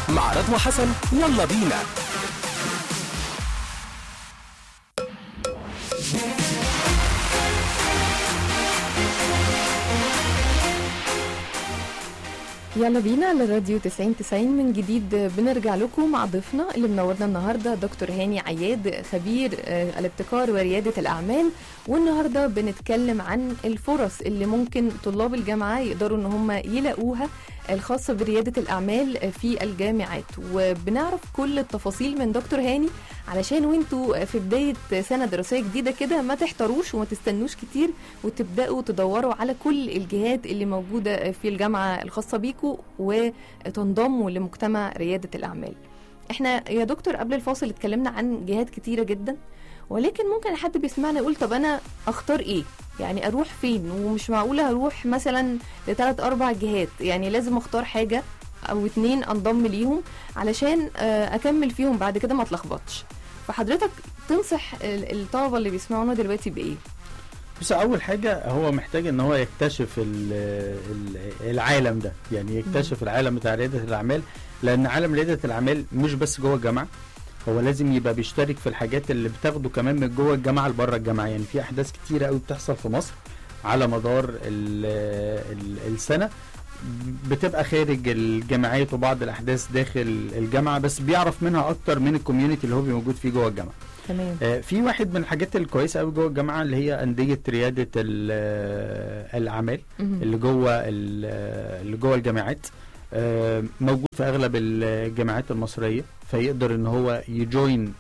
مع رضوى حسن يلا بينا يلا بينا على الراديو 90 90 من جديد بنرجع لكم مع ضيفنا اللي منورنا النهارده دكتور هاني عياد خبير آه، الابتكار ورياده الاعمال والنهارده بنتكلم عن الفرص اللي ممكن طلاب الجامعه يقدروا ان هم يلاقوها الخاصه برياده الاعمال في الجامعات وبنعرف كل التفاصيل من دكتور هاني علشان وانتوا في بدايه سنه دراسيه جديده كده ما تحتروش وما تستنوش كتير وتبداوا تدوروا على كل الجهات اللي موجوده في الجامعه الخاصه بيكم وتنضموا لمجتمع رياده الاعمال. احنا يا دكتور قبل الفاصل اتكلمنا عن جهات كتيره جدا ولكن ممكن حد بيسمعنا يقول طب انا اختار ايه؟ يعني اروح فين؟ ومش معقوله هروح مثلا لثلاث اربع جهات يعني لازم اختار حاجه او اتنين انضم ليهم علشان آه، اكمل فيهم بعد كده ما اتلخبطش. فحضرتك تنصح ال- الطلبه اللي بيسمعونا دلوقتي بايه؟ بس اول حاجه هو محتاج ان هو يكتشف ال ال العالم ده يعني يكتشف العالم بتاع رياده الاعمال لان عالم رياده الاعمال مش بس جوه الجامعه هو لازم يبقى بيشترك في الحاجات اللي بتاخده كمان من جوه الجامعه لبره الجامعه يعني في احداث كتيره قوي بتحصل في مصر على مدار ال ال السنه بتبقى خارج الجامعات وبعض الاحداث داخل الجامعه بس بيعرف منها اكتر من الكوميونتي اللي هو موجود فيه جوه الجامعه تمام آه، في واحد من الحاجات الكويسه قوي جوه الجامعه اللي هي انديه رياده ال- آه، الاعمال مهم. اللي جوه ال- آه، اللي جوه الجامعات آه، موجود في اغلب الجامعات المصريه فيقدر ان هو يجوين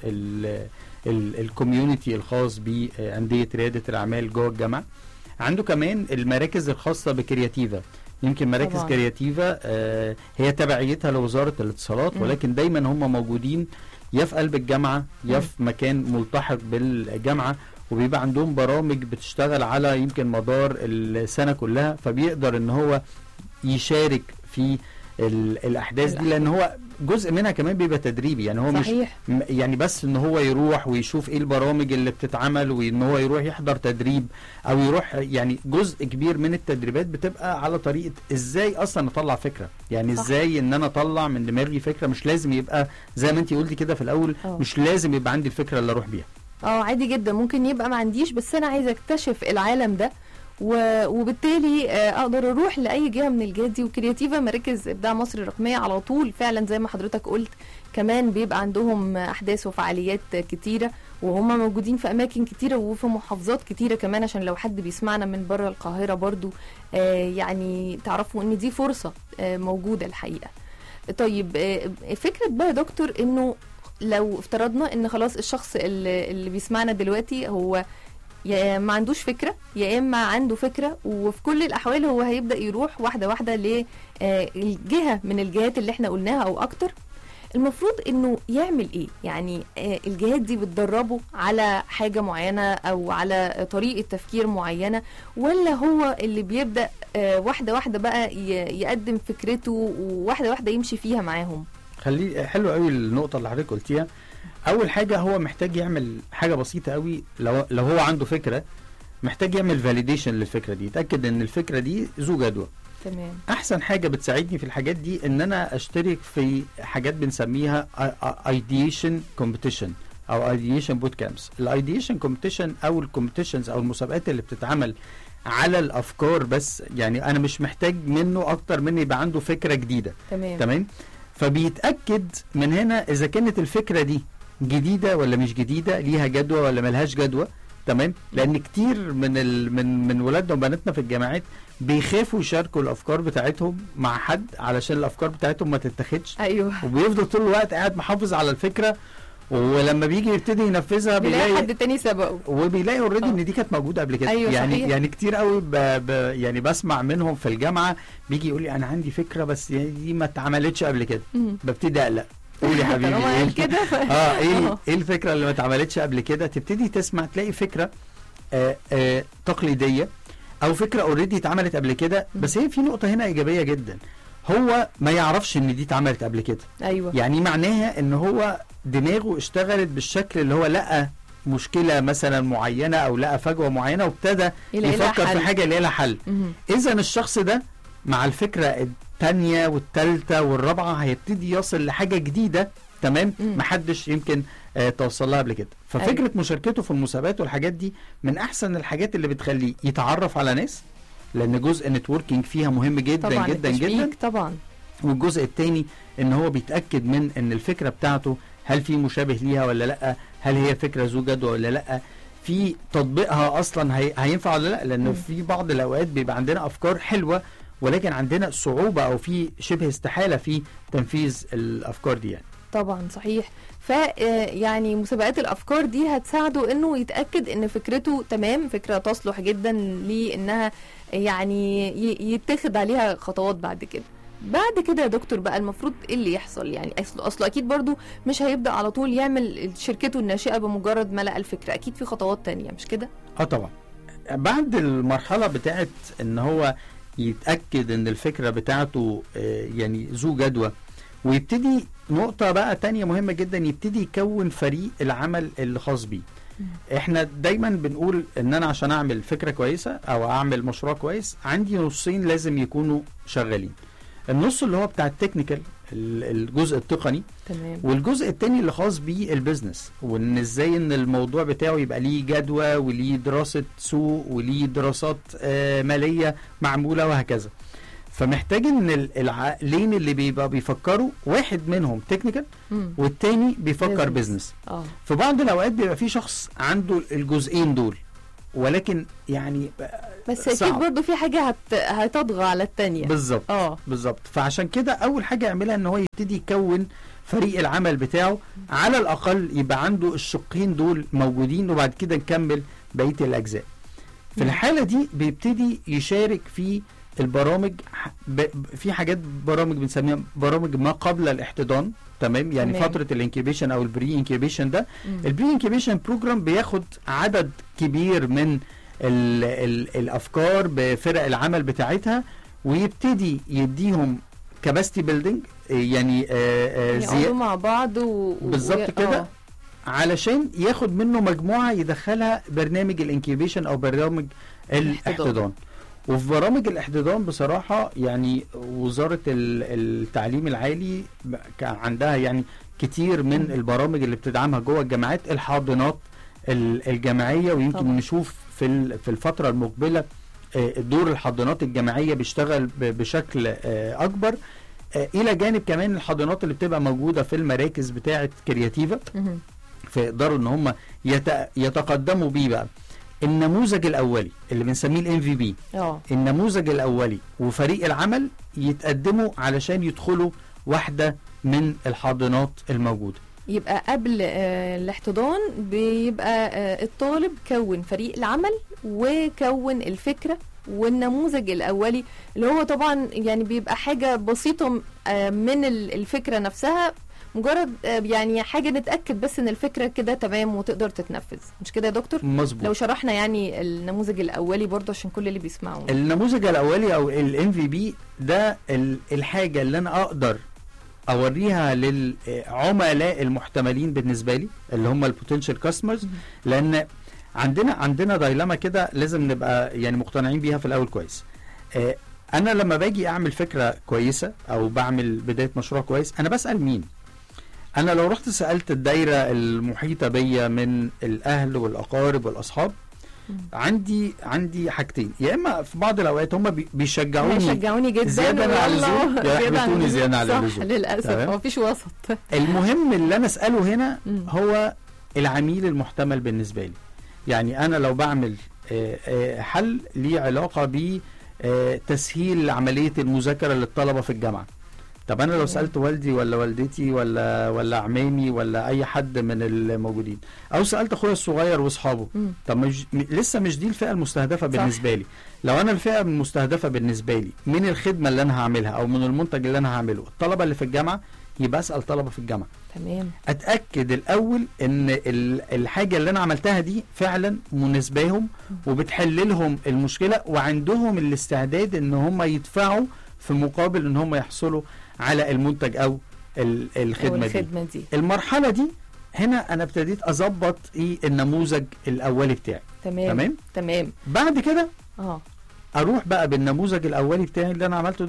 الكوميونتي الخاص بانديه رياده الاعمال جوه الجامعه عنده كمان المراكز الخاصه بكرياتيفا يمكن مراكز طبعاً. كرياتيفا آه، هي تبعيتها لوزاره الاتصالات مم. ولكن دايما هم موجودين يا في قلب الجامعه يا مم. في مكان ملتحق بالجامعه وبيبقى عندهم برامج بتشتغل على يمكن مدار السنه كلها فبيقدر ان هو يشارك في ال- الاحداث دي لان هو جزء منها كمان بيبقى تدريبي يعني هو مش صحيح م- يعني بس ان هو يروح ويشوف ايه البرامج اللي بتتعمل وان هو يروح يحضر تدريب او يروح يعني جزء كبير من التدريبات بتبقى على طريقه ازاي اصلا اطلع فكره يعني صح. ازاي ان انا اطلع من دماغي فكره مش لازم يبقى زي ما انت قلتي كده في الاول أه. مش لازم يبقى عندي الفكره اللي اروح بيها اه عادي جدا ممكن يبقى ما عنديش بس انا عايزه اكتشف العالم ده و... وبالتالي آه، اقدر اروح لاي جهه من الجهات دي وكرياتيفا مراكز ابداع مصر الرقميه على طول فعلا زي ما حضرتك قلت كمان بيبقى عندهم احداث وفعاليات كتيره وهم موجودين في اماكن كتيره وفي محافظات كتيره كمان عشان لو حد بيسمعنا من بره القاهره برضو آه، يعني تعرفوا ان دي فرصه آه، موجوده الحقيقه طيب آه، فكره بقى يا دكتور انه لو افترضنا ان خلاص الشخص اللي, اللي بيسمعنا دلوقتي هو يا ما عندوش فكره يا اما عنده فكره وفي كل الاحوال هو هيبدا يروح واحده واحده للجهه من الجهات اللي احنا قلناها او اكتر المفروض انه يعمل ايه يعني آه، الجهات دي بتدربه على حاجه معينه او على طريقه تفكير معينه ولا هو اللي بيبدا آه، واحده واحده بقى ي- يقدم فكرته وواحده واحده يمشي فيها معاهم خليه حلو قوي النقطه اللي حضرتك قلتيها اول حاجه هو محتاج يعمل حاجه بسيطه قوي لو لو هو عنده فكره محتاج يعمل فاليديشن للفكره دي يتاكد ان الفكره دي ذو جدوى تمام احسن حاجه بتساعدني في الحاجات دي ان انا اشترك في حاجات بنسميها ايديشن كومبيتيشن او ايديشن بوت كامبس الايديشن كومبيتيشن او الكومبيتيشنز او المسابقات اللي بتتعمل على الافكار بس يعني انا مش محتاج منه اكتر من يبقى عنده فكره جديده تمام تمام فبيتاكد من هنا اذا كانت الفكره دي جديده ولا مش جديده ليها جدوى ولا ملهاش جدوى تمام لان كتير من ال... من من ولادنا وبناتنا في الجامعات بيخافوا يشاركوا الافكار بتاعتهم مع حد علشان الافكار بتاعتهم ما تتاخدش ايوه وبيفضل طول الوقت قاعد محافظ على الفكره ولما بيجي يبتدي ينفذها بيلاقي بيلاقي حد تاني سبقه وبيلاقي اوريدي آه. ان دي كانت موجوده قبل كده أيوة يعني صحيح. يعني كتير قوي ب... ب... يعني بسمع منهم في الجامعه بيجي يقول لي انا عندي فكره بس يعني دي ما اتعملتش قبل كده مم. ببتدي اقلق قول يا حبيبي طالما ايه قال كده ف... اه ايه آه. ايه الفكره اللي ما اتعملتش قبل كده تبتدي تسمع تلاقي فكره آه آه تقليديه او فكره اوريدي اتعملت قبل كده بس هي في نقطه هنا ايجابيه جدا هو ما يعرفش ان دي اتعملت قبل كده ايوه يعني معناها ان هو دماغه اشتغلت بالشكل اللي هو لقى مشكله مثلا معينه او لقى فجوه معينه وابتدى يلاقي لها يفكر في حل. حاجه يلاقي لها حل مهم. اذا الشخص ده مع الفكره التانية والتالتة والرابعة هيبتدي يصل لحاجة جديدة تمام مم. محدش يمكن آه توصل لها قبل كده ففكرة أيوة. مشاركته في المسابقات والحاجات دي من أحسن الحاجات اللي بتخليه يتعرف على ناس لأن جزء نتوركينج فيها مهم جدا طبعا جدا التشبيك جدا طبعا والجزء الثاني ان هو بيتاكد من ان الفكره بتاعته هل في مشابه ليها ولا لا هل هي فكره ذو جدوى ولا لا في تطبيقها اصلا هي هينفع ولا لا لان مم. في بعض الاوقات بيبقى عندنا افكار حلوه ولكن عندنا صعوبه او في شبه استحاله في تنفيذ الافكار دي يعني طبعا صحيح ف آه، يعني مسابقات الافكار دي هتساعده انه يتاكد ان فكرته تمام فكره تصلح جدا لانها يعني ي- يتخذ عليها خطوات بعد كده بعد كده يا دكتور بقى المفروض ايه اللي يحصل يعني اصل اصله اكيد برضو مش هيبدا على طول يعمل شركته الناشئه بمجرد ما لقى الفكره اكيد في خطوات تانية مش كده اه طبعا بعد المرحله بتاعت ان هو يتاكد ان الفكره بتاعته آه، يعني ذو جدوى ويبتدي نقطه بقى تانية مهمه جدا يبتدي يكون فريق العمل الخاص بيه احنا دايما بنقول ان انا عشان اعمل فكره كويسه او اعمل مشروع كويس عندي نصين لازم يكونوا شغالين النص اللي هو بتاع التكنيكال ال- الجزء التقني تمام والجزء التاني اللي خاص بالبيزنس وان ازاي ان الموضوع بتاعه يبقى ليه جدوى وليه دراسه سوق وليه دراسات آه، ماليه معموله وهكذا فمحتاج ان ال- العقلين اللي بيبقى بيفكروا واحد منهم تكنيكال مم. والتاني بيفكر Business. بيزنس اه في بعض الاوقات بيبقى في شخص عنده الجزئين دول ولكن يعني بس اكيد صعب. برضو في حاجه هت... هتطغى على التانية بالظبط اه بالظبط فعشان كده اول حاجه يعملها ان هو يبتدي يكون فريق العمل بتاعه على الاقل يبقى عنده الشقين دول موجودين وبعد كده نكمل بقيه الاجزاء في مم. الحاله دي بيبتدي يشارك في البرامج ح- ب- ب- في حاجات برامج بنسميها برامج ما قبل الاحتضان تمام يعني تمام. فتره الانكيبيشن او البري انكيبيشن ده مم. البري انكيبيشن بروجرام بياخد عدد كبير من ال ال الافكار بفرق العمل بتاعتها ويبتدي يديهم كاباسيتي بيلدينج يعني آه، آه، يقعدوا زي مع بعض و... و- بالظبط و- كده. آه. علشان ياخد منه مجموعه يدخلها برنامج الانكيبيشن او برنامج الاحتضان وفي برامج الاحتضان بصراحه يعني وزاره ال- التعليم العالي ب- كان عندها يعني كتير من مم. البرامج اللي بتدعمها جوه الجامعات الحاضنات ال- الجامعيه ويمكن طبعا. نشوف في ال- في الفتره المقبله آه، دور الحاضنات الجامعيه بيشتغل ب- بشكل آه، اكبر آه، الى جانب كمان الحاضنات اللي بتبقى موجوده في المراكز بتاعه كرياتيفا مهم. فيقدروا ان هم يت- يتقدموا بيه بقى النموذج الاولي اللي بنسميه الام في بي اه النموذج الاولي وفريق العمل يتقدموا علشان يدخلوا واحده من الحاضنات الموجوده يبقى قبل آه الاحتضان بيبقى آه الطالب كون فريق العمل وكون الفكرة والنموذج الأولي اللي هو طبعا يعني بيبقى حاجة بسيطة آه من ال- الفكرة نفسها مجرد آه يعني حاجة نتأكد بس إن الفكرة كده تمام وتقدر تتنفذ مش كده يا دكتور؟ لو مظبوط شرحنا يعني النموذج الأولي برضه عشان كل اللي بيسمعوا النموذج الاولي او الام في بي ده ال- الحاجه اللي انا اقدر اوريها للعملاء المحتملين بالنسبه لي اللي هم البوتنشال كاستمرز لان عندنا عندنا دايلاما كده لازم نبقى يعني مقتنعين بيها في الاول كويس آه، انا لما باجي اعمل فكره كويسه او بعمل بدايه مشروع كويس انا بسال مين انا لو رحت سالت الدايره المحيطه بيا من الاهل والاقارب والاصحاب مم. عندي عندي حاجتين يا اما في بعض الاوقات هم بي- بيشجعوني هيشجعوني جدا زيادة عن ويلا اللزوم، يا زيادة عن يحبطوني اللزوم. زيادة عن صح اللزوم. للأسف تمام. هو مفيش وسط المهم اللي انا اساله هنا مم. هو العميل المحتمل بالنسبه لي يعني انا لو بعمل آه، آه، حل ليه علاقه ب آه، تسهيل عمليه المذاكره للطلبه في الجامعه طب انا لو تمام. سالت والدي ولا والدتي ولا ولا عمامي ولا اي حد من الموجودين او سالت اخويا الصغير واصحابه مم. طب مش م- لسه مش دي الفئه المستهدفه صح. بالنسبه لي لو انا الفئه المستهدفه بالنسبه لي من الخدمه اللي انا هعملها او من المنتج اللي انا هعمله الطلبه اللي في الجامعه يبقى اسال طلبه في الجامعه تمام اتاكد الاول ان ال- الحاجه اللي انا عملتها دي فعلا مناسباهم وبتحل لهم المشكله وعندهم الاستعداد ان هم يدفعوا في مقابل ان هم يحصلوا على المنتج او ال- أو الخدمه دي الخدمة دي المرحله دي هنا انا ابتديت اظبط ايه النموذج الاولي بتاعي تمام تمام تمام بعد كده اه اروح بقى بالنموذج الاولي بتاعي اللي انا عملته ده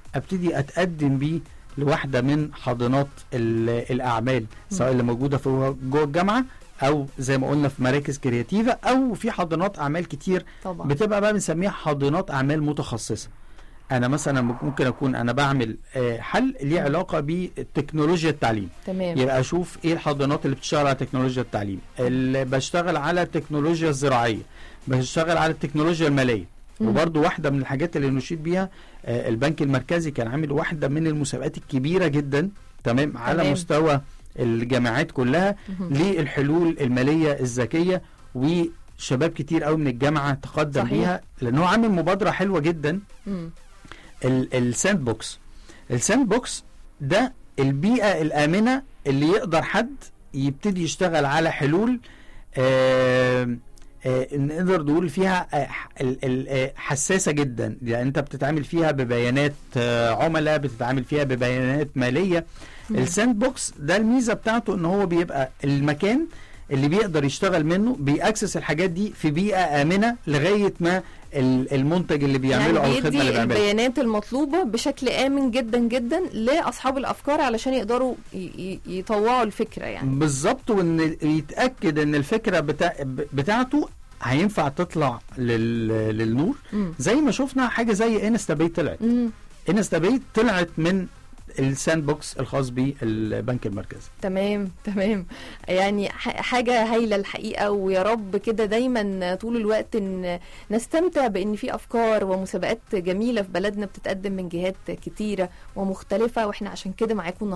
ابتدي اتقدم بيه لواحده من حاضنات ال- الاعمال سواء اللي موجوده في جوه الجامعه او زي ما قلنا في مراكز كرياتيفا او في حاضنات اعمال كتير طبعا بتبقى بقى بنسميها حاضنات اعمال متخصصه انا مثلا ممكن اكون انا بعمل آه، حل ليه علاقه بتكنولوجيا التعليم تمام يبقى اشوف ايه الحاضنات اللي بتشتغل على تكنولوجيا التعليم اللي بشتغل على التكنولوجيا الزراعيه بشتغل على التكنولوجيا الماليه مم. وبرضو واحده من الحاجات اللي نشيد بيها آه، البنك المركزي كان عامل واحده من المسابقات الكبيره جدا تمام على تمام. مستوى الجامعات كلها مهم. للحلول الماليه الذكيه وشباب كتير قوي من الجامعه تقدم صحيح. بيها لان هو عامل مبادره حلوه جدا مم. ال- الساند بوكس الساند بوكس ده البيئة الآمنة اللي يقدر حد يبتدي يشتغل على حلول آه آه نقدر نقول فيها آه ال- ال- آه، حساسة جدا يعني انت بتتعامل فيها ببيانات آه عملاء بتتعامل فيها ببيانات مالية مم. الساند بوكس ده الميزة بتاعته ان هو بيبقى المكان اللي بيقدر يشتغل منه بيأكسس الحاجات دي في بيئة آمنة لغاية ما ال- المنتج اللي بيعمله يعني او الخدمة اللي بيدي بيعملها البيانات المطلوبة بشكل آمن جدا جدا لأصحاب الأفكار علشان يقدروا ي- ي- يطوعوا الفكرة يعني بالظبط وان يتاكد ان الفكره بتاع بتاعته هينفع تطلع لل... للنور مم. زي ما شفنا حاجه زي انستا باي طلعت مم. انستا باي طلعت من الساند بوكس الخاص بالبنك المركزي تمام تمام يعني ح- حاجة هايلة الحقيقة ويا رب كده دايما طول الوقت ان نستمتع بان في افكار ومسابقات جميلة في بلدنا بتتقدم من جهات كتيرة ومختلفة واحنا عشان كده معاكم